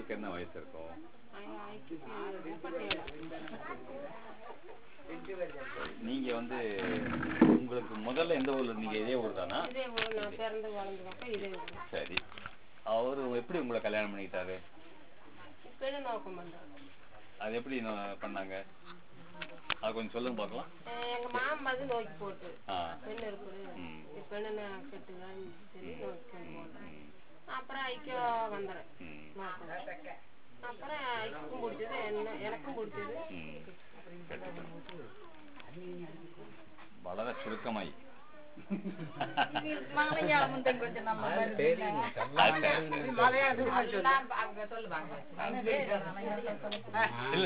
அவருக்கு என்ன வயசு இருக்கும் நீங்க வந்து உங்களுக்கு முதல்ல எந்த ஊர்ல நீங்க இதே ஊர் தானா இதே ஊர் நான் பிறந்து வளர்ந்த பக்கம் இதே ஊர் சரி அவரு எப்படி உங்களை கல்யாணம் பண்ணிக்கிட்டாரு பெண்ணு நோக்கம் பண்றோம் அது எப்படி நோ- பண்ணாங்க அது கொஞ்சம் சொல்லுங்க பார்க்கலாம் எங்க மாமன் வந்து நோக்கி போட்டு ஆ பெண்ணு இருக்குது ம். இந்த பெண்ணு நான் கெட்டுதான்னு சொல்லி நோக்கி கொண்டு போட்டேன் ம், அப்புறம் ஐக்கியம் வந்துடுறேன் ம், நோக்கம் அப்புறம் ஐக்கும் பிடிச்சது என்ன எனக்கும் பிடிச்சது ம். கட்டுக்கணும். വളരെ ചുരുക്കമായി மலையாளமும் கொஞ்சம் நம்ம அங்க சொல்லுவாங்க இல்ல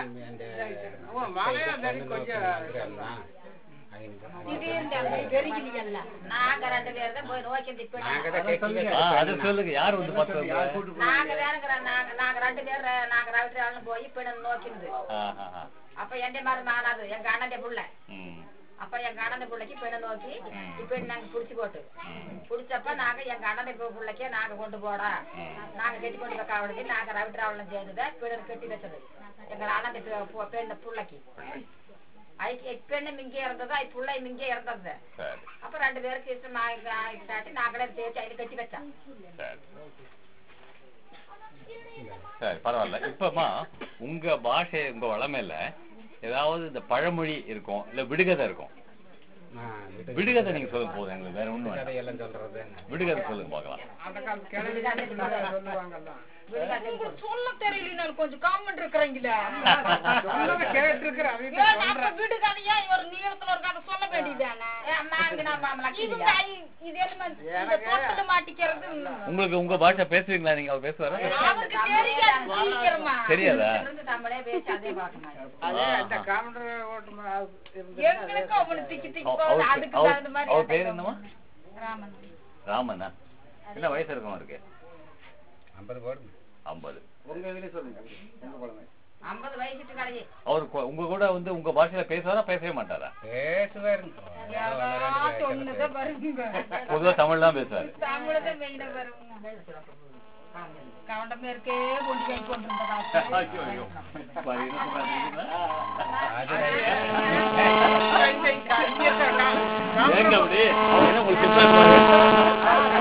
இது இந்த பெருகிலியல்ல நாங்க ரெண்டு பேரும் தான் போய் நோக்கி திப்பினோம் ஆ, அது சொல்லுங்க யார் வந்து பார்த்தவங்க நாங்க வேறங்கிற நாங்க நாங்க ரெண்டு பேர் நாங்க ரெண்டு ஆளும் போய் பிணம் நோக்கினது ஆ, ஆ, ஆ. அப்ப எந்த மாதிரி மானாது எங்க அண்ணன் புள்ள ம், அப்ப எங்க அண்ணன் பிள்ளைக்கு பெண்ணை நோக்கி ம். இப்ப நாங்க புடிச்சு போட்டு ம். புடிச்சப்ப நாங்க எங்க அண்ணன் பிள்ளைக்கே நாங்க கொண்டு போடா நாங்க கட்டி கொண்டு வைக்க அவளுக்கு நாங்க ரவி டிராவலம் செய்தத பெண்ணு கட்டி வச்சது எங்க அண்ணன் பெண்ணு பிள்ளைக்கு ஐக்கு பெண்ணு மிங்கே இருந்தது ஐ பிள்ளை மிங்கே இருந்தது சரி அப்ப ரெண்டு பேருக்கு இஷ்டம் ஆகிட்டாட்டி நாங்களே தேய்ச்சி அதில் கட்டி வச்சோம் சரி சரி பரவாயில்ல இப்பமா உங்க பாஷை உங்க வளமையில ஏதாவது இந்த பழமொழி இருக்கும் இல்ல விடுகதை இருக்கும் விடுகதை நீங்க சொல்லுங்க போதும் எங்களுக்கு வேற ஒண்ணும் வேண்டாம். எல்லாம் சொல்றது விடுகதை சொல்லுங்க பார்க்கலாம் சொல்ல தெரியல கொஞ்சம் காமெண்ட் இருக்கிறீங்களா கேட்டிருக்கிறேன் அப்ப வீடு கதையா ஒரு நீளத்துல ஒரு கதை சொல்ல வேண்டியதானே நாங்க நம்ம இவங்க ஐ- இது என்ன இந்த தோட்டத்துல மாட்டிக்கிறது உங்களுக்கு உங்க பாஷை பேசுவீங்களா நீங்க அவர் பேசுவாரா அவருக்கு தெரியாது சீக்கிரமா தெரியாதா தமிழே பேசி அதே பார்க்கணும் அதே அந்த காமெண்டர் ஓட்டுமா எங்களுக்கு அவனு திக்கி திக்கி அவ- போகுது அவருக்கு- அதுக்கு அவர் தகுந்த மாதிரி அவர் பேர் என்னமா ராமன் ராமனா என்ன வயசு இருக்கும் அவருக்கு ஐம்பது போடுங்க ஐம்பது உங்க இதுல சொல்லுங்க உங்க குழந்தை ஐம்பது வயசுக்கு கடையே அவர் கொ- உங்க கூட வந்து உங்க பாஷையில பேசுவாரா பேசவே மாட்டாரா பேசுவாருங்க யாராவது சொன்னதை பாருங்க பொதுவா தமிழ் தான் பேசுவாரு தமிழத மெயின பாருங்க கவுண்டமேற்கே கொண்டு போய் கொண்டிருந்ததா ஐயோ, ஐயோ. பாரு, என்ன சொல்றாரு ஏங்க அப்படி அவர் என்ன உங்களுக்கு திட்டுறாரு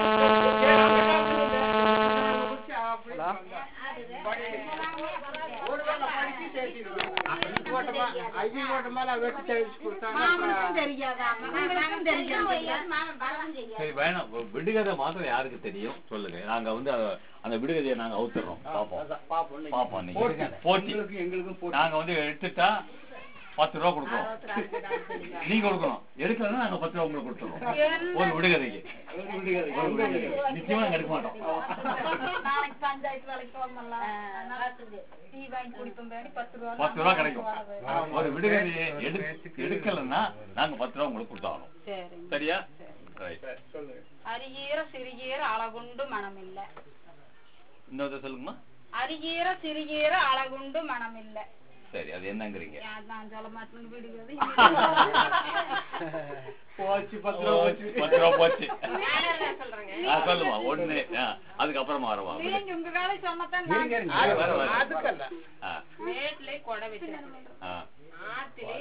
மாமனுக்கும் தெரியாதா மகனுக்கும் தெரியாதா சரி வேணாம் வி- விடுகதை மாத்திரம் யாருக்கு தெரியும் சொல்லுங்க நாங்க வந்து அத- அந்த விடுகதையை நாங்க அவுத்துறோம் பாப்போம் பாப்போம் நீங்க போட்டி எங்களுக்கும் நாங்க வந்து எடுத்துட்டா பத்து ரூபா கொடுக்குறோம் நீங்க கொடுக்கணும் எடுக்கலன்னா நாங்க பத்து ரூபா உங்களுக்கு கொடுத்துருவோம் ஒரு விடுகதைக்கு ஒரு விடுகதை நிச்சயமா நாங்க எடுக்க மாட்டோம் நாளைக்கு பஞ்சாயத்து வேலைக்கு போகலாம் டீ வாங்கி குடிப்போம் பேடி பத்து ரூபா பத்து ரூபா கிடைக்கும் ஒரு விடுகதையை எடு எடுக்கலன்னா நாங்க பத்து ரூபா உங்களுக்கு கொடுத்தாகணும் சரி சரியா ரைட் அரிகீர சிறுகீர அழகுண்டு மனமில்ல இன்னொரு சொல்லுங்கம்மா அரிகீர சிறுகீர அழகுண்டு மனமில்ல சரி அது என்னங்கிறீங்க நான் சொல்ல மாட்டேன் விடுகிறது போச்சு பத்து ரூபா போச்சு பத்து ரூபா போச்சு சொல்றேங்க ஆ, சொல்லுமா ஒண்ணு ஆ, அதுக்கப்புறமா வரவா நீங்க உங்க வேலை சொன்னதான் நான் அது வர, வர. அதுக்கல்ல ஆ, மேட்ல கொடை வச்சிருக்கேன் ஆ, ஆத்திலே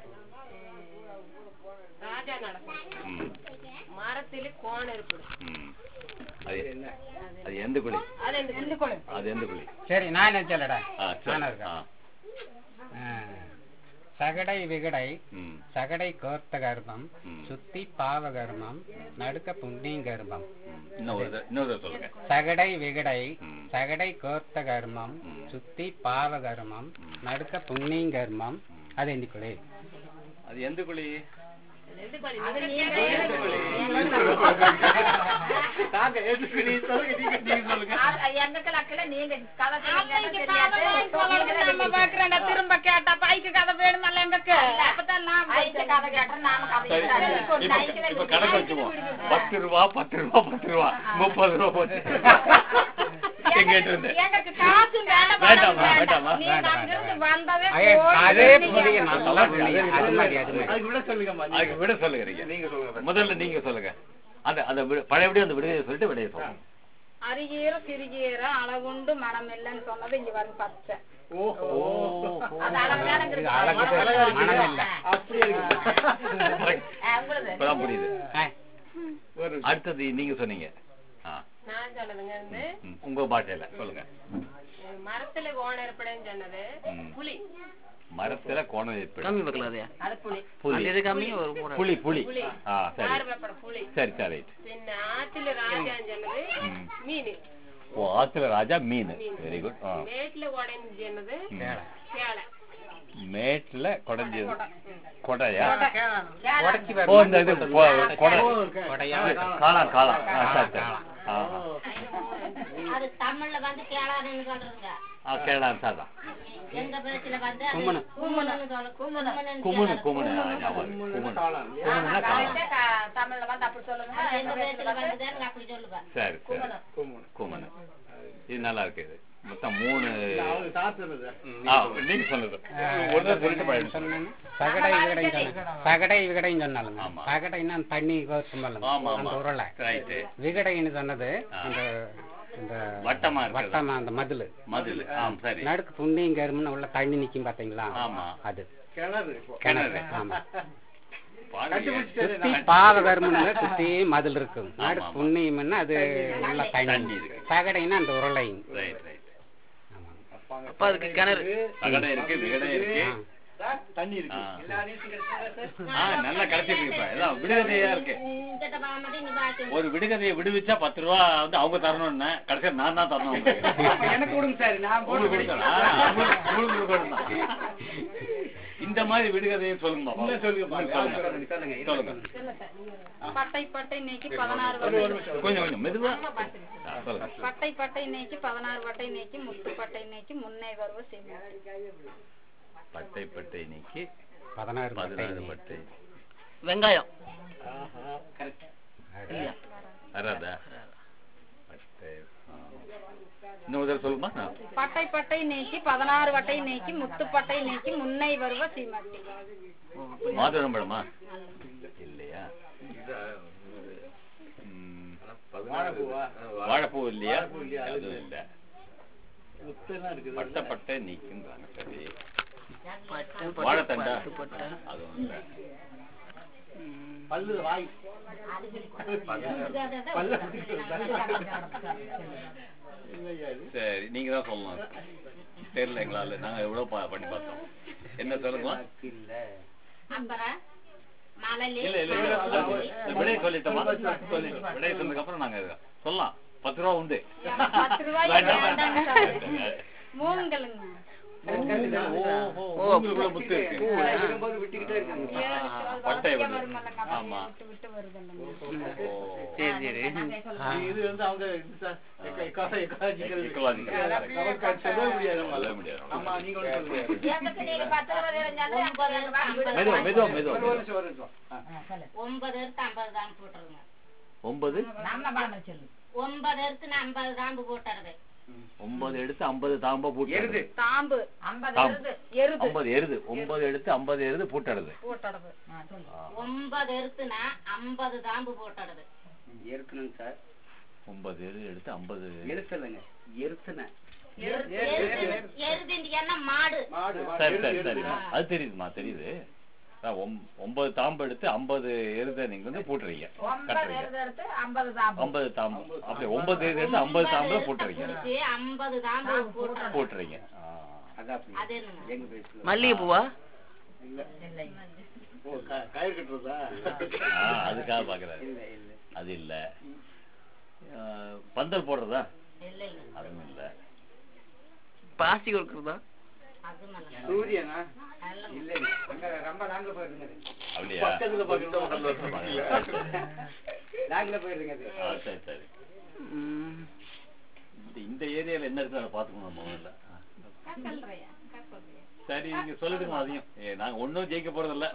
ராஜா நடக்கும் ம், மரத்திலே கோண இருப்பிடும் ம். அது அது எந்த குழி அது இந்த எந்த கொலை அது எந்த குழி சரி நான் என்ன சொல்லடா ஆ, சரி. நானா ஆ, இருக்கேன் ஆ. சகடை விகடை ம், சகடை கோர்த்த கர்ப்பம் ம். சுத்தி பாவ கர்ப்பம் நடுக்க புண்ணியம் கர்ப்பம் ம். இன்னொரு தடவை- இன்னொரு தடவை சொல்லுங்க சகடை விகடை ம். சகடை கோர்த்த கர்மம் ம். சுத்தி பாவ கர்மம் நடுக்க புண்ணியம் கர்மம் அது எண்ணிக்கொள்ளே அது எந்த குழி ரெண்டு கோழி அது நீங்க நீங்க எந்த குழி? தாங்க, எந்த குழி? சொல்லுங்க, நீங்க நீங்க சொல்லுங்க எங்களுக்கு லக்கில நீங்க கதை அன்னைக்கு சொல்லுங்க காலை வாங்கி சொல்லணும் நம்ம பாக்குறேன்டா திரும்ப கேட்டா பைக்கு கதை வேணுமல்ல எங்களுக்கு அப்பதான் நான் ஐக்கு கதை கேட்டா நாம கதை சரி சொல்லுங்க. இப்ப ஐக்கில இப்ப விடுங்க. கணக்கு வச்சுக்குவோம் பத்து ரூபா பத்து ரூபா பத்து ரூபா முப்பது ரூபா போச்சு எங்கிட்ட இருந்து எங்களுக்கு காசு வேண்டாம் வேண்டாமா, வேண்டாம் வேண்டாமா? நீங்க அங்கிருந்து வந்ததே ஐயா, போய் அதே நீங்க- புண்ணியம் நல்லா புண்ணியம் அது மாதிரி அது மாதிரி அதுக்கு விட சொல்லுங்க அதுக்கு விட சொல்லுங்க நீங்க முதல்ல நீங்க சொல்லுங்க அந்த அந்த வி- பழையபடி அந்த விடுதலை சொல்லிட்டு விடைய சொல்லுங்க அருகீர சிறுகீர அளவுண்டு மனம் இல்லைன்னு சொன்னது இங்க வரும் பச்சை ஓஹோ அது அழகான இது அழகு மனம் இல்லை Correct. உங்களுக்கு இப்பதான் புரியுது ஆ, அடுத்தது நீங்க சொன்னீங்க ஆ, நான் சொன்னதுங்க வந்து ம், உங்க பாஷையில சொல்லுங்க அஹ் மரத்துல கோணம் ஏற்படுன்னு சொன்னது ம். புலி மரத்துல கோணம் ஏற்படும் கம்மி பக்கல அதையா அது புளி புலி அந்த இது கம்மி ஒரு மூணு புலி புலி புலி ஆ சரி ஆறுபப்பட புலி சரி சரி ரைட் பின்ன ஆத்துல ராஜான்னு சொன்னது ம். மீன் ஓ ஆத்துல ராஜா மீன் வெரி குட் ஆ மேட்ல உடைஞ்சு சொன்னது ம். சேலை மேட்ல கொடைஞ்சது கொடையா உடைச்சி ஓ வரும் இந்த இது கொ- கொடை கொடையா காளான் காளான் ஆ, சரி சரி ஆ, ஆ. அது தமிழ்ல வந்து கேளாதுன்னு சொல்றதுங்க ஆ கேளான் சார் தான் எங்க பேச்சுல வந்து அது கும்மனு. கும்மனுன்னு சொல்ல கும்மனு குமுனு குமுனு ஆ, ஞாபகம் இருக்கு. குமுனு குமுனுனா காளான் க- தமிழ்ல வந்து அப்படி சொல்லுங்க எங்க எங்க பேச்சுல பேச்சுல வந்து வந்து அப்படி சொல்லுவேன் சரி சரி குமுனு இது நல்லா இருக்கு இது மொத்தம் மூணு ஆ நீங்க சொல்லுது ஒரு தடவை சொல்லிட்டு போயிடுங்க சொன்னேன்னு சகடை விகடைன்னு சொன்னேன் சகடை விகடைன்னு சொன்னாலுங்க ஆமா. சகடைன்னா தண்ணி கோர்க்கும் ஆமா அந்த ஆமா உருளை ரைட்டு விகடைன்னு சொன்னது ஆ. அந்த இந்த வட்டமா இருக்கிறது. வட்டமா அந்த மதுளு மதில் ஆம் சரி நடுக்கு புண்ணியும் கரும்புன்னு உள்ள தண்ணி நிக்கும் பாத்தீங்களா ஆமா. அது கிணறு கிணறு ஆமா பாருங்க. சுத்தி பாத கரும்புன்னு சுத்தி மதில் இருக்கும் ஆமா, நடுக்கு ஆமா. புண்ணியம்னா அது உள்ள தண்ணி தண்ணி இருக்கு. சகடைன்னா அந்த உருளை ரைட் ரைட் அப்ப அதுக்கு கிணறு தகடை இருக்கு விகடை இருக்கு ஆ. ஆ நல்லா கிடைச்சிருக்கு இப்ப எல்லாம் விடுகதையா இருக்கு கிட்ட போக மாட்டேன் நீ பாத்து ஒரு விடுகதையை விடுவிச்சா பத்து ரூபா வந்து அவங்க தரணும்னு கடைசியா நான் தான் தரணும் எனக்கு கொடுங்க சார் நான் உங்களுக்கு கொடுக்கணும். ஆ, உங்களுக்கு- உங்களுக்கு கொடுக்கணும் தான். இந்த மாதிரி விடுகதையை சொல்லுங்க பாப்போம். சொல்லுங்க சொல்லுங்க பட்டை பட்டை நீக்கி பதினாறு வட்டை கொஞ்சம் கொஞ்சம் மெதுவா ஆ, சொல்லுங்க பட்டை பட்டை நீக்கி பதினாறு வட்டை நீக்கி முத்து பட்டை நீக்கி முன்னே வருவ செய்யும் பட்டை பட்டை நீக்கி பதினாறு பதினாறு பட்டை பட்டை வெங்காயம் வராதா பட்டை ஆ. இன்னொரு தடவை சொல்லுமா நான் பட்டை பட்டை நீக்கி பதினாறு வட்டை நீக்கி முத்து பட்டை நீக்கி முன்னை வருவ சீமாட்டி மாதுளம் பழமா இல்லையா ம், வாழைப்பூ இல்லையா அதுவும் இல்ல பட்டை பட்டை நீக்குங்கிறாங்க சரி பட்டு வாழைத்தண்டா பட்டு பட்டு அதுவும் இல்ல சரி நீங்க தான் சொல்லணும் தெரியல எங்களால நாங்க எவ்வளவு பா- பண்ணி பார்த்தோம் என்ன சொல்லுங்க அப்புறம் மலையிலே இல்ல இல்ல இல்ல இல்ல, விடையை சொல்லிட்டோமா சொல்லி விடையை சொன்னதுக்கு அப்புறம் நாங்க இது சொல்லலாம் பத்து ரூபா உண்டு பத்து ரூபாய் வேண்டாம், வேண்டாங்க வேண்டாம். சார். மூங்கலுங்க ஓஹோ, உங்களுக்குள்ள புத்து இருக்கு பட்டை வளர்த்திக்க வந்து. வருமல்லங்க, அப்படியே ஆமா. விட்டு விட்டு வருதுல்லங்க. ஓ. சரி சரி இது வந்து அவங்க சொல்ல முடியாது எங்களுக்கு நீங்க பத்து ரூபா தெரிஞ்சாலும் எண்பது ரூபாய் மெதுவா மெதுவா மெதுவா மெதுவா. ஒன்பது எடுத்து ஐம்பது தாம்பு போட்டுருங்க ஒன்பது நம்ம பாடம் சொல்லு ஒன்பது எடுத்து ஐம்பது தாம்பு போட்டுறது ஒன்பது எடுத்து ஐம்பது தாம்ப பூட்டு தாம்பு ஐம்பது தாம். இருந்து எருது ஐம்பது எருது ஒன்பது எடுத்து ஐம்பது எருது பூட்டடுது போட்டடவு ஒன்பது எடுத்துனா ஐம்பது தாம்பு போட்டுறது இருக்கணும் சார் ஒன்பது எருது எடுத்து ஐம்பது எழுத்துலங்க எருத்துன எருது என்ன மாடு சரி சரி சரி அது தெரியுதுமா தெரியுது அதான் ஒம்- ஒன்பது தாம்பு எடுத்து ஐம்பது எருதை நீங்க வந்து பூட்டுறீங்க ஒன்பது கட்டுறீங்க இருந்து எடுத்து ஐம்பது தாம்பு ஐம்பது தாம்பு அப்படி ஒன்பது எருது எடுத்து ஐம்பது தாம்புல பூட்டுறீங்க பிடிச்சி ஐம்பது தாம்பு போட்டுறது போட்டுறீங்க ஆ. அது என்னங்க மல்லிகை பூவா ஆ, அதுக்காக பாக்குறாரு அது இல்ல ஆ, பந்தல் போடுறதா இல்லைங்க அதுவும் இல்ல பாசி கொடுக்குறதா அது நல்ல சூரியனா நல்ல இல்லைங்க அங்க ரொம்ப லாங்ல போயிருங்க அப்படியா லாங்ல போயிருங்க அது ஆ, சரி சரி ம். இந்த இந்த ஏரியால என்ன இருக்கு அதை பாத்துக்கணும் முதல்ல ஆ. சரி நீங்க சொல்லிடுங்க அதையும் ஏ, நாங்க ஒண்ணும் ஜெயிக்க போறதில்ல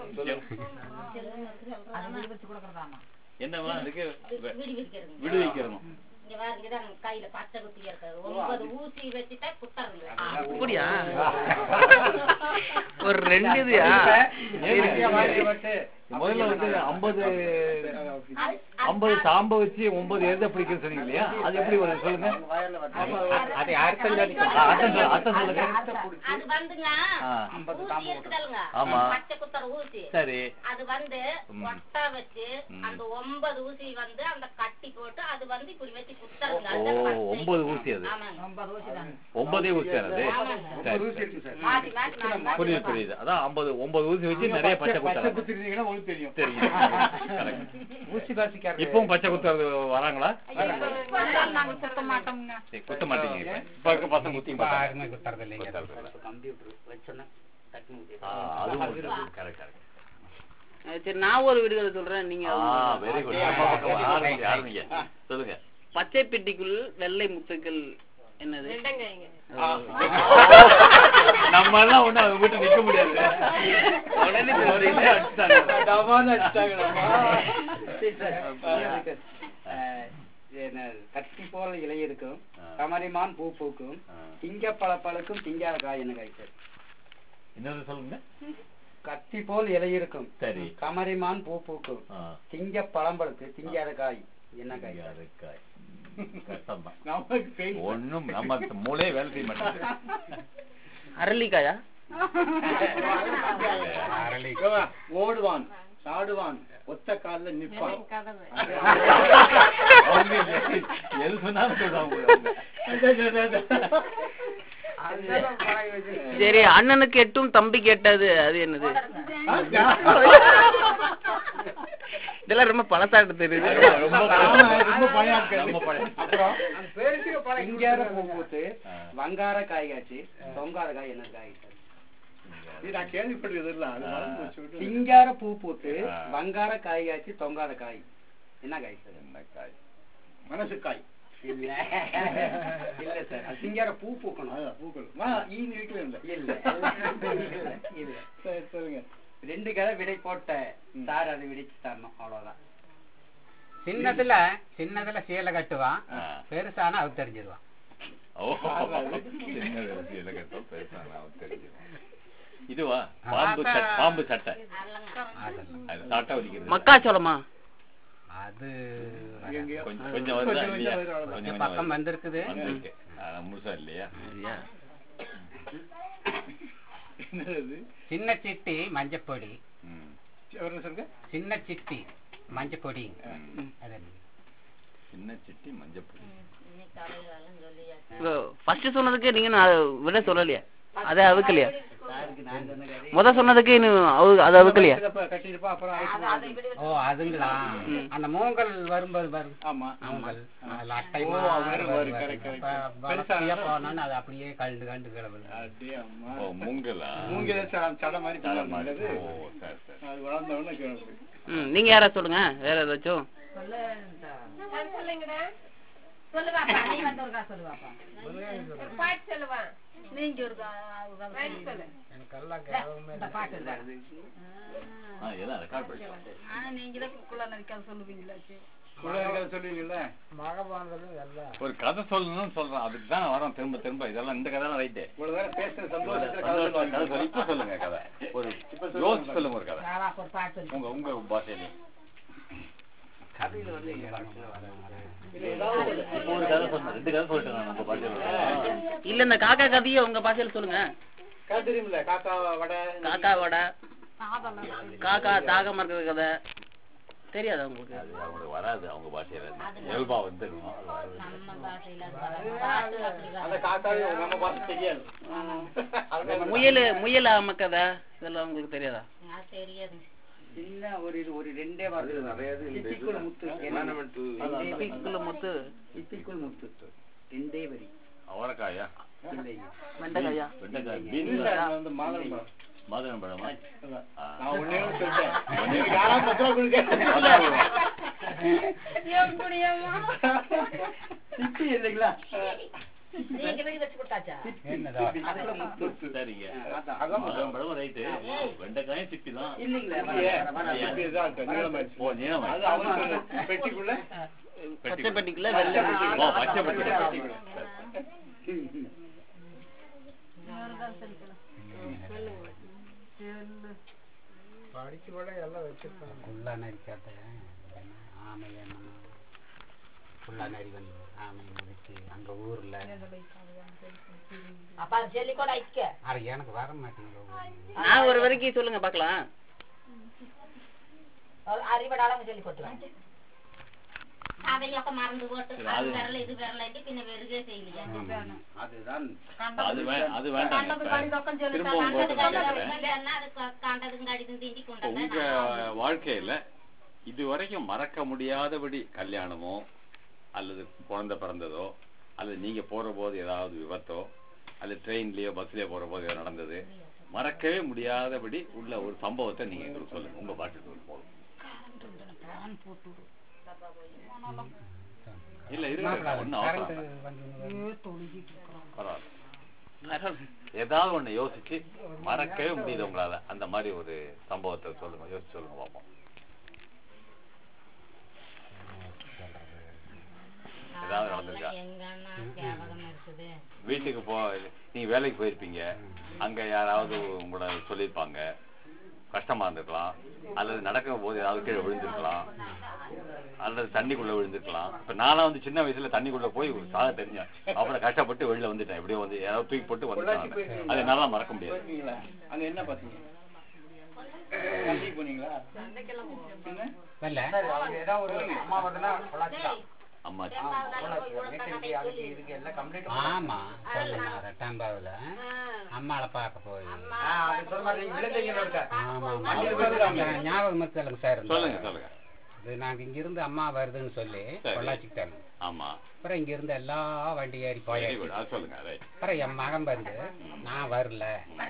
அது விடுவிச்சு கொடுக்கறதாமா என்னவா இருக்கு வெ- விடி விடிக்கிறதுங்க விடுவிக்கிறணும் இங்க பாருங்க இதான் கையில பச்சை குத்தி இருக்காது ஒன்பது ஊசி வச்சுட்டா குத்துறது அப்படியா ஒரு ரெண்டு இதுயா ஏரியா வாங்கிட்டு முதல்ல வந்து ஐம்பது ஐம்பது சாம்ப வச்சு ஒன்பது எருத பிடிக்கிறது சொன்னீங்க இல்லையா அது எப்படி வருது சொல்லுங்க அது அர்த்தம் சொல்லி ஆ, அர்த்தம் சொல்லு- அர்த்தம் சொல்லுங்க அது வந்துங்க ஆ. ஊசி இருக்குதல்லுங்க ஆமா. பச்சை குத்தர ஊசி சரி அது வந்து ம். ஒட்டா வச்சு ம். அந்த ஒன்பது ஊசி வந்து அந்த கட்டி போட்டு அது வந்து இப்படி வச்சு குத்துறதுங்க ஓ அதுதான் பச்சை. ஒன்பது ஊசி அது ஆமாங்க ஒன்பது ஊசி தாங்க ஒன்பதே ஊசி அது சரி, சரி. மாத்தி மாத்தி மாத்தி மாத்தி புரியுது புரியுது அதான் ஐம்பது ஒன்பது ஊசி வச்சு நிறைய பச்சை குத்துறாங்க குத்திருந்தீங்கன்னா உங்களுக்கு தெரியும் தெரியும் Correct. ஊசி பாசிக்காரர் இப்பவும் பச்சை குத்துறது வராங்களா நாங்க சுத்த மாட்டோம்ங்க சரி, குத்த மாட்டீங்க இப்ப. இப்ப இருக்க பசங்க குத்தி இப்ப மாட்டாங்க யாருமே குத்துறது இல்லைங்க குத்துறது இல்ல. கம்ப்யூட்டர் வச்சோன்னா டக்குனு ஆ, அதுவும் உண்டு. correct, correct. அஹ் சரி நான் ஒரு விடுதலை சொல்றேன் நீங்க ஆ, அது very good. நம்ம பக்கம் ஆரம்பிங்க, ஆரம்பிங்க. சொல்லுங்க பச்சை பெட்டிக்குள் வெள்ளை முத்துக்கள் என்னது ரெண்டங்காய்ங்க நம்ம எல்லாம் ஒண்ணு அவங்க வீட்டு நிக்க முடியாது உடனே ஒரே அடிச்சிட்டாங்க. டமான்னு அடிச்சிட்டாங்களாம்மா. என்ன, கத்தி போல இலை இருக்கும் ஆ. கமரிமான் பூ பூக்கும் ஆ. திங்க பழப்பழுக்கும் திங்காத காய் என்ன காய் சார் இன்னொரு சொல்லுங்க கத்தி போல் இலை இருக்கும் சரி கமரிமான் பூ பூக்கும் ஆ. திங்க பழம்பழுக்கு திங்காத காய் என்ன காய் சார் யாருக்காய்? கஷ்டம்தான். நமக்கு தெரியும். ஒண்ணும் நம்ம மூளையே வேலை செய்ய மாட்டேங்குது அரளிக்காயா அரளி இவன் ஓடுவான் சாடுவான் ஒத்த கால்ல நிப்பான் அவங்க எது சொன்னாலும் சொல்றாங்க சரி அண்ணனுக்கு எட்டும் தம்பி கேட்டது அது என்னது இதெல்லாம் ரொம்ப பழசாட்டு தெரியுது ரொம்ப ஆமா, ரொம்ப பழைய ஆட்கள். ரொம்ப பழைய. அப்புறம் திங்காத பூ பூத்து ஆ. வங்கார காய் காய்ச்சி தொங்காத காய் என்ன காய் சார் இது நான் கேள்விப்பட்டது இல்ல அது மறந்து போச்சு விட்டு. திங்கார பூ பூத்து ஆ. வங்கார காய் காய்ச்சி தொங்காத காய் என்ன காய் சார் என்ன காய்? மனசுக்காய் இல்ல இல்ல சார் அது திங்கார பூ பூக்கணும் அதான், பூக்கள் மா, ஈன்னு வீட்டுல இல்ல இல்ல இல்ல இல்ல சரி சொல்லுங்க ரெண்டு கதை விடை போட்ட ம். சார் அது விடைச்சு தரணும் அவ்வளவுதான் சின்னதுல சின்னதுல சீலை கட்டுவான் ஆ. பெருசானா அவ தெரிஞ்சிருவான் ஓ சின்ன வயசுல கட்டம் பேசுறாங்க அவன் தெரிஞ்சுக்கும். இதுவா பாம்பு சட்டை பாம்பு சட்டை அதெல்லாம் அது சாட்டை வலிக்கிறது மக்காச்சோளமா அது எங்கேயோ. கொஞ்சம் கொஞ்சம் வருதா கொஞ்சம் இல்லையா கொஞ்சம் வருது. கொஞ்சம் பக்கம் கொஞ்சம் வந்திருக்குது வந்திருக்கு ஆனா முழுசா இல்லையா என்னது சின்ன சிட்டி மஞ்சப்பொடி ம். என்ன சொல்லுங்க சின்ன சிட்டி மஞ்சப்பொடி ம். அது என்ன? சின்ன சிட்டி மஞ்சப்பொடி இன்னைக்கு காலையில எல்லாம் சொல்லியாச்சு ஃபர்ஸ்ட் சொன்னதுக்கு நீங்க நான் விட சொல்லலையா அதை அவுக்கலையா சாருக்கு நான் சொன்ன கதை முத சொன்னதுக்கு இன்னும் அவு- அதை அவுக்கலையா கட்டிருப்பா, கட்டிருப்பா அப்புறம் அது ஆயிடுச்சு. அதை விட ஓ அதுங்களா ம். அந்த மூங்கல் வரும்போது வரும் ஆமா மூங்கல் அதுல அட்டை ஓ, மாதிரி வரும், வரும், வரும், வரும். correct, correct. அப்ப பெருசா வளர்த்தியா இருந்தா- போனோன்னு அது அப்படியே கண்டு கண்டு கிளம்புது அடே அம்மா. ஓ மூங்கலா மூங்கில ச- சடை மாதிரி தலை பின்னாடி மாதிரி. இருந்தது. ஓ சரி சரி அது வளர்ந்த உடனே கீழே போய். ம் நீங்க யாரா சொல்லுங்க வேற ஏதாச்சும் சொல்லு இந்த- நான் சொல்லுங்கடா சொல்லு பாப்பா நீ வந்து ஒருக்கா சொல்லு பாப்பா ஒரு பாட்டு சொல்லுவான் நீங்க ஒரு கா- கா- ரைட் சொல்லு இந்த பாட்டு இல்ல. ஆ எல்லாம் ரெக்கார்ட் பண்ணிட்டோம் ஆனா நீங்களே குள்ள நடிக்காத சொல்லுவீங்களாச்சு உள்ள இருக்கிறத சொல்லுவீங்கல்ல? ஒரு கதை சொல்லணும்னு சொல்றேன் அதுக்கு தான் வரோம் திரும்ப திரும்ப இதெல்லாம் இந்த கதை ரைட்டு இவ்வளவு நேரம் பேசுற சந்தோஷத்துல கதை கதை சொல்லுவாங்க. சொல்லி இப்ப சொல்லுங்க கதை ஒரு இப்ப சொல்லுங்க யோசிச்சு சொல்லுங்க ஒரு கதை ராவா ஒரு பாட்டு சொல்லு உங்க உங்க பாஷையில கதையில வந்து இடத்துல வர வர இல்ல, ஏதாவது ஒரு- இப்போ ஒரு கதை சொன்னேன் ரெண்டு கதை சொல்லிட்டேன் நான் உங்க பாஷையில இல்ல இந்த காக்கா கதையை உங்க பாஷையில சொல்லுங்க கதை தெரியுமில்ல? காக்கா வடை காக்கா வடை அதெல்லாம் காக்கா தாகமா இருக்கிற கதை தெரியாதா உங்களுக்கு அது அவங்களுக்கு வராது அவங்க பாஷையில இயல்பா வந்துடும் அது வராது. நம்ம பாஷையில அது வராது. பாட்டு அப்படி அந்த வராது. காக்காவே நம்ம பார்த்து தெரியாது அதனால முயல் முயல் ஆம கதை இதெல்லாம் உங்களுக்கு தெரியாதா அது தெரியாது சின்ன ஒரு இது ஒரு ரெண்டே வார்த்தை சிப்பிக்குள் முத்து ரெண்டே பீக்குள்ள முத்து சிப்பிக்குள் முத்து ரெண்டே வரி அவரைக்காயா இல்லைங்க வெண்டைக்காயா வெண்டைக்காய் இல்ல, பீன்ஸ் அது வந்து மாதுளம் பழம். மாதுளம் பழமா அதான். ஆ. நான் ஒண்ணே ஒண்ணு சொல்லிட்டேன். எனக்கு யாராவது பத்து ரூபா கொடுங்க. சிப்பி இல்லைங்களா நீங்க வெளிய வச்சு கொடுத்தாச்சா என்னதா அதுல முத்து. சரிங்க அதான், அதான் மாதுளம் பழம் ரைட்டு வெண்டைக்காயும் சிப்பி தான் இல்லைங்களா இல்லையே, வர, வர, வர. இப்படி இதான் இருக்கு, நீளமாயிடுச்சு. ஓ நீளமா அது அவன் சொன்ன பெட்டிக்குள்ள பச்சை பெட்டிக்குள்ள பச்சை வெள்ளை பெட்டிக்குள்ள. ஓ பச்சை பெட்டி பச்சை பெட்டிக்குள்ள. புல்லா நரிக்காத ஆமை என்னமோ புல்லா நரி வந்து ஆமை நரிச்சு அங்க ஊர்ல அப்ப அது சொல்லி கூட ஐக்க அட எனக்கு வர மாட்டேங்குது நான் ஒரு வரைக்கும் சொல்லுங்க பார்க்கலாம் அறிவடாளங்க சொல்லி போட்டு அதையொക്കെ மறந்து போட்டு சரி, அது அது- விரல இது விரலாட்டி பின்ன வெறுகே செய்யலையா அதுதான் அது வே அது வேண்டாம் கண்டது இப்ப. கடிதம் சொல்லி திரும்பவும் கோர்ட்டு கண்டது கேட்கிறேன் இல்லைன்னா அது க- கண்டதும் கடிதும் தீண்டி இப்ப கொண்டு உங்க வாழ்க்கையில இது வரைக்கும் மறக்க முடியாதபடி கல்யாணமோ அல்லது குழந்தை பிறந்ததோ அல்லது நீங்க போற போது ஏதாவது விபத்தோ அல்லது ட்ரெயின்லயோ பஸ்லயோ போற போது ஏதோ நடந்தது மறக்கவே முடியாதபடி உள்ள ஒரு சம்பவத்தை நீங்க எங்களுக்கு சொல்லுங்க உங்க பாட்டு போதும் இல்ல இருக்கு ஒன்னும் கரண்ட் அவசரம் இல்ல. வந்து பரவாயில்ல ஏதாவது ஒண்ணு யோசிச்சு மறக்கவே முடியுது உங்களால அந்த மாதிரி ஒரு சம்பவத்தை சொல்லுங்க யோசிச்சு சொல்லுங்க பாப்போம் ஏதாவது நடந்திருக்கா எங்க அண்ணா கேவலம் இருக்குது வீட்டுக்கு போ நீங்க வேலைக்கு போயிருப்பீங்க அங்க யாராவது உங்களை சொல்லியிருப்பாங்க கஷ்டமா இருந்திருக்கலாம் அல்லது நடக்கும் போது ஏதாவது கீழே விழுந்திருக்கலாம் அல்லது தண்ணிக்குள்ள விழுந்திருக்கலாம் இப்ப நானா வந்து சின்ன வயசுல தண்ணிக்குள்ள போய் சாக தெரிஞ்சேன் அப்புறம் கஷ்டப்பட்டு வெளில வந்துட்டேன் எப்படியோ வந்து யாராவது தூக்கி போட்டு பொள்ளாச்சி வந்துட்டேன் போயிருக்கீங்க. அது என்னால மறக்க முடியாது போயிருக்கீங்களா அங்க என்ன பார்த்தீங்க சந்தைக்கு போனீங்களா என்ன? இல்ல ஏதோ ஒரு அம்மா வருதுன்னா பொள்ளாச்சி தான். அம்மா மீட்டிங்கு அதுக்கு இதுக்கு எல்லாம் complete ஆமா சொல்லுங்க ரெட்டாம் பாவுல அம்மாளை பார்க்க போய் ஆமா ஆமா. ஞாபகம் இருக்குல்ல சார் சொல்லுங்க சொல்லுங்க இது நாங்க இங்க இருந்து அம்மா வருதுன்னு சொல்லி சரி. பொள்ளாச்சிக்கிட்டாங்க ஆமா அப்புறம் இங்க இருந்து எல்லா வண்டி ஏறி வெரி போயாச்சு குட் அது சொல்லுங்க ரைட் அப்புறம் என் மகன் வந்து நான் வரல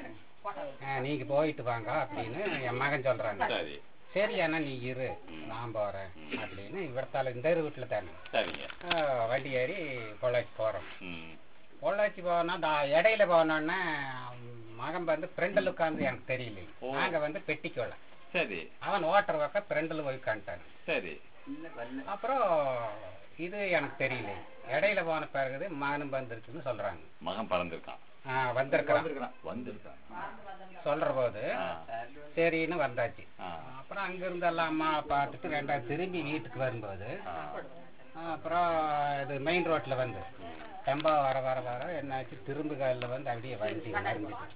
ஆ, நீங்க போயிட்டு வாங்க அப்படின்னு என் மகன் சொல்றாங்க சரி சரி அண்ணா நீ இரு நான் போறேன் அப்படின்னு இவர்த்தால இந்த வீட்டுல தானே சரிங்க ஆ, வண்டி ஏறி பொள்ளாச்சி போறோம் ம் பொள்ளாச்சி போனா தா- இடையில போனோன்னே மகன் வந்து ஃப்ரெண்டில் உட்காந்து எனக்கு தெரியல ஓ. நாங்க வந்து பெட்டிக்கோல சரி அவன் ஓட்டர் பக்கம் ஃப்ரெண்டில் போய் உட்காந்துட்டான் சரி அப்புறம் இது எனக்கு தெரியல இடையில போன பிறகு மகனும் வந்துருச்சுன்னு சொல்றாங்க மகன் பறந்திருக்கான் ஆ, வந்திருக்கிறான் வந்திருக்கான் சொல்ற போது ஆ, சரின்னு வந்தாச்சு ஆ, அப்புறம் அங்கிருந்து எல்லாம் அம்மா பார்த்துட்டு ரெண்டாவது திரும்பி வீட்டுக்கு வரும்போது ஆ. அப்புறம் இது மெயின் ரோட்ல வந்து டெம்பா வர வர வர என்னாச்சு திரும்பு காலில் வந்து அப்படியே வண்டி மறைஞ்சிட்டு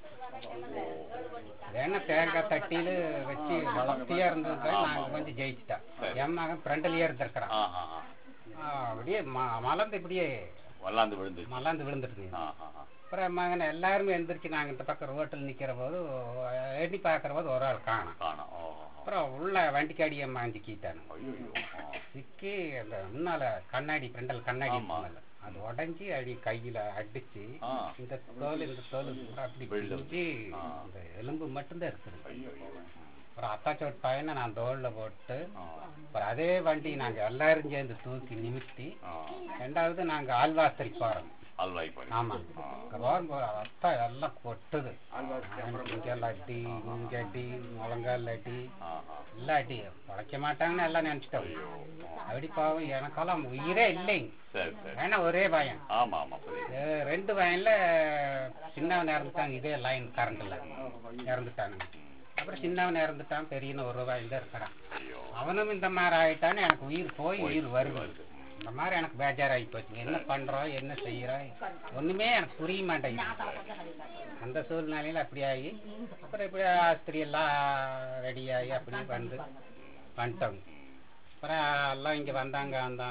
என்ன தேங்காய் தட்டியில வச்சு வளர்த்தியா இருந்தது நாங்க கொஞ்சம் ஜெயிச்சிட்டோம் என் மகன் ஃப்ரெண்ட்லயே இருந்திருக்கிறான் ஆ, ஆ, ஆ. ஆ, அப்படியே ம- மலர்ந்து இப்படியே வல்லாந்து விழுந்து மலர்ந்து விழுந்துட்டு ஆ, ஆ, ஆ. அப்புறம் என் மகன் எல்லாருமே எந்திரிச்சு நாங்க இந்த பக்கம் ரோட்டில் நிக்கிற போது எண்ணி பார்க்கிற போது ஒரு ஆள் காணும் காணோம் ஓ, ஓ, ஓ. அப்புறம் உள்ள வண்டிக்காடி என் மகன் சிக்கிட்டானு ஐயையோ. ஆ. சிக்கி அந்த முன்னால கண்ணாடி ஃப்ரெண்டல் கண்ணாடி ஆமா. இருக்குமல்ல, அது உடைஞ்சி அடி கையில அடிச்சு ஆ. இந்த தோல் இந்த தோல் பூரா அப்படி வெளில பிரிஞ்சு ஆ. இந்த எலும்பு மட்டும்தான் இருக்குது ஐயையோ. அப்புறம் அத்தாச்சோட் பையனை நான் தோல்ல போட்டு ஆ, அப்புறம் அதே வண்டி நாங்க எல்லாரும் சேர்ந்து தூக்கி நிமித்தி ஆ. ரெண்டாவது நாங்க ஆழ்வாஸ்திரி போறோம் அல்வாய் போய் ஆமா அங்க போகும்போது அத்தா எல்லாம் கொட்டுது இங்கெல்லாம் அடி இங்க அடி முழங்கால் அடி ஆ, ஆ. எல்லாம் அடி உழைக்க மாட்டாங்கன்னு எல்லாம் நினைச்சிட்டோம் அப்படி பாவம் எனக்கெல்லாம் உயிரே இல்லைங்க சரி சரி ஏன்னா ஒரே பயம் ஆமா ஆமா புரியுது அஹ் ரெண்டு வயல்ல சின்னவன் இறந்துட்டாங்க இதே லைன் கரண்ட்ல இறந்துட்டாங்க அப்புறம் சின்னவன் இறந்துட்டான் பெரியவன் ஒரு ரூபாய் தான் இருக்கிறான் ஐயோ அவனும் இந்த மாதிரி ஆயிட்டான்னு எனக்கு உயிர் போய் உயிர் வருது வருது. இந்த மாதிரி எனக்கு பேஜாராகி போச்சுங்க என்ன பண்றோம் என்ன செய்யறோம் ஒண்ணுமே எனக்கு புரிய மாட்டேங்குது அந்த சூழ்நிலையில அப்படி ஆகி அப்புறம் இப்படி ஆஸ்திரி எல்லாம் ரெடி ஆகி அப்படி வந்து வந்துட்டோங்க அப்புறம் எல்லாம் இங்க வந்தாங்க அந்த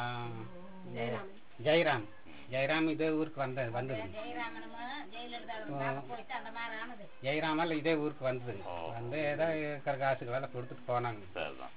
ஜெயராம் ஜெயராம் இதே ஊருக்கு வந்த வந்தது ஜெயராமனும் ஜெயலலிதா போயிட்டு அந்த மாதிரி ஆனது ஜெயராமல் இதே ஊருக்கு வந்தது ஓ. வந்து ஏதோ இருக்கிற காசுகளெல்லாம் கொடுத்துட்டு போனாங்க சரிதான்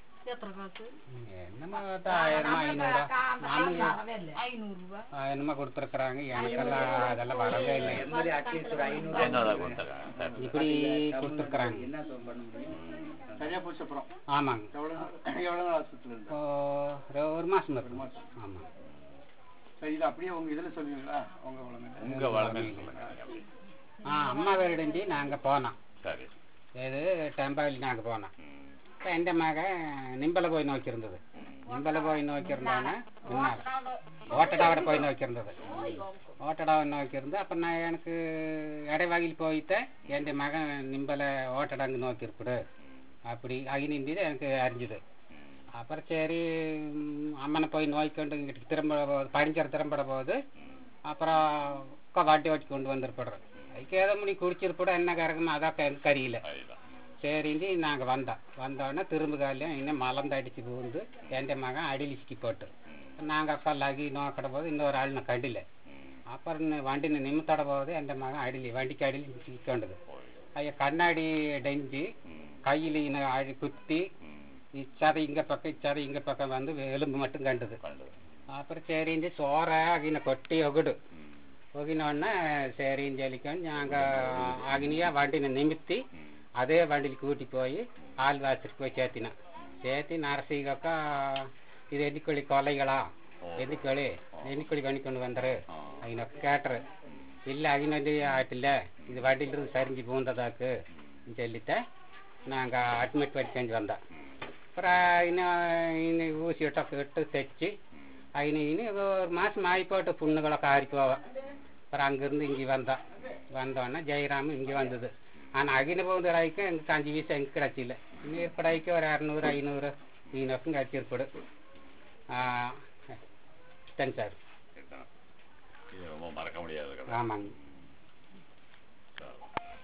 என்னமோ ஒரு ஆயிரமா ஐநூறுரூவா நானும் ஐநூறு ரூபாய் என்னமோ கொடுத்துருக்குறாங்க எனக்கெல்லாம் அதெல்லாம் வரவே இல்லை எம்எல்ஏ அட்லீஸ்ட் ஒரு ஐநூறு என்னதான் கொடுத்துருக்காங்க சரி இப்படி கொடுத்துருக்குறாங்க என்ன சொல்ல பண்ண முடியும் சரியா போச்சு அப்புறம் ஆமாங்க எவ்வளவு நாள் எவ்வளவு நாள் ஆஸ்பத்திரியில் இருந்தா இப்போ ஒரு- ஒரு மாசம் இருக்கும் ஆமாம் சரி இது அப்படியே உங்க இதுல சொல்லுவீங்களா உங்க உலகம் உங்க வளமே சொல்லுங்க ஆ அம்மா வீடுஞ்சி நாங்கள் போனோம் சரி இது டெம்பாவில் நாங்கள் போனோம் ம். இப்போ எந்த மகன் நிம்பலை போய் நோக்கி இருந்தது நிம்பலை போய் நோக்கி இருந்தாங்க முன்னால் ஓட்டடாவோட போய் நோக்கி இருந்தது ஓட்டடாவை நோக்கி இருந்து அப்போ நான் எனக்கு இடைவாகில் போயிட்டேன் என் மகன் நிம்பலை ஓட்டடாங்க நோக்கி இருப்பிடு அப்படி அகினிந்தி தான் எனக்கு அறிஞ்சுது அப்புறம் சரி ம், அம்மனை போய் நோய்க்கொண்டு இங்கிட்டு திரும்ப போகுது படிஞ்சர திரும்பிட போகுது அப்புறம் க- வாட்டி வாட்டி கொண்டு வந்துருப்படுறோம் அதுக்கு ஏதோ முடி குடிச்சிருப்பட என்ன கறக்குமோ அதான் க- கறியில அதுதான் சரிஞ்சு நாங்கள் வந்தோம் வந்தோடனே திரும்ப காலையும் இன்னும் மலர்ந்து அடிச்சு பூந்து என் மகன் அடிலிச்சுக்கி போட்டு நாங்கள் கல்லாகி நோக்கிட போது இன்னொரு ஆள் நான் கண்டில அப்புறம் இன்னும் வண்டி நிமித்தோட போகுது என் மகன் அடிலி வண்டிக்கு அடியில் சிக்கொண்டது ஐயா கண்ணாடி டெஞ்சு கையில் இன்னும் அழி குத்தி இச்சாதை இங்கே பக்கம் இச்சாதை இங்கே பக்கம் வந்து எலும்பு மட்டும் கண்டுது அப்புறம் சரிஞ்சு சோறை அகின கொட்டி ஒகுடு ஒகினோடனே சரின்னு சொல்லிக்கொண்டு நாங்கள் அகினியா வண்டினை நிமித்தி அதே வண்டியில் கூட்டி போய் ஆள் வாசலுக்கு போய் சேர்த்தினேன் சேர்த்தி நரசிங்கக்கா இது எண்ணிக்கொழி கொலைகளா எண்ணிக்கொழி எண்ணிக்கொழி பண்ணி கொண்டு வந்துரு அகினொക്കെ கேட்டுரு இல்லை அகினொல்லி ஆட்டில்ல இது வண்டியிலிருந்து சரிஞ்சு பூந்ததாக்கு சொல்லிட்டு நாங்கள் அட்மிட் பண்ணி செஞ்சு வந்தோம் அப்புறம் இன்னும் இன்னும் ஊசி விட்டொക്കെ இட்டு தைச்சு അതിന് ഇനി ഒരു മാസം ആയിപ്പോട്ട് പുണ്ണുകളൊക്കെ ആയിരിക്കും അവ அப்புறம் அங்கேருந்து இங்கே வந்தோம் வந்தோடனே ஜெயராம் இங்கே வந்தது ஆனால் அகின போகுதுடாய்க்கும் எங்களுக்கு அஞ்சு வீசம் எங்களுக்கு கிடச்சில்ல இனி ஏற்படாய்க்கு ஒரு அறநூறு ஐநூறு மீனொக்கும் கிடச்சிருப்படு தேங்க்ஸ் சார் இது ரொம்ப மறக்க முடியாத கதை ஆமாங்க